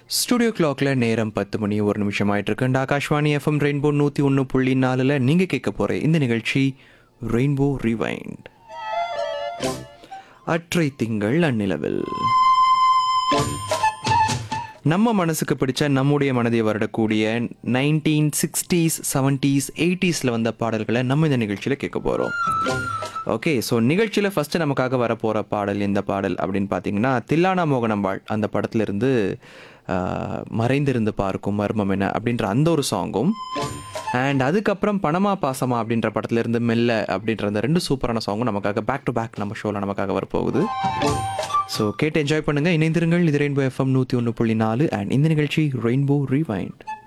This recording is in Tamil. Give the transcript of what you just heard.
ஸ்டுடியோ கிளாக்ல நேரம் பத்து மணி ஒரு நிமிஷம் ஆயிட்டு இருக்கு இந்த ஆகாஷ்வாணி எஃப்எம் ரெயின்போ நூற்றி ஒன்று புள்ளி நாலில் நீங்கள் கேட்க போகிற இந்த நிகழ்ச்சி ரெயின்போ ரிவைண்ட் அற்றை திங்கள் அந்நிலவில் நம்ம மனசுக்கு பிடிச்ச நம்முடைய மனதை வருடக்கூடிய நைன்டீன் சிக்ஸ்டீஸ் செவன்டீஸ் எயிட்டிஸில் வந்த பாடல்களை நம்ம இந்த நிகழ்ச்சியில் கேட்க போகிறோம் ஓகே ஸோ நிகழ்ச்சியில் ஃபஸ்ட்டு நமக்காக வரப்போகிற பாடல் எந்த பாடல் அப்படின்னு பார்த்தீங்கன்னா தில்லானா மோகனம்பாள் அந்த படத்துலேருந்து மறைந்திருந்து பார்க்கும் மர்மம் என்ன அப்படின்ற அந்த ஒரு சாங்கும் அண்ட் அதுக்கப்புறம் பணமா பாசமா அப்படின்ற படத்துலேருந்து மெல்ல அப்படின்ற அந்த ரெண்டு சூப்பரான சாங்கும் நமக்காக பேக் டு பேக் நம்ம ஷோவில் நமக்காக வரப்போகுது ஸோ கேட்டு என்ஜாய் பண்ணுங்கள் இணைந்திருங்கள் இது ரெயின்போ எஃப்எம் நூற்றி ஒன்று புள்ளி நாலு அண்ட் இந்த நிகழ்ச்சி ரெயின்போ ரீவைண்ட்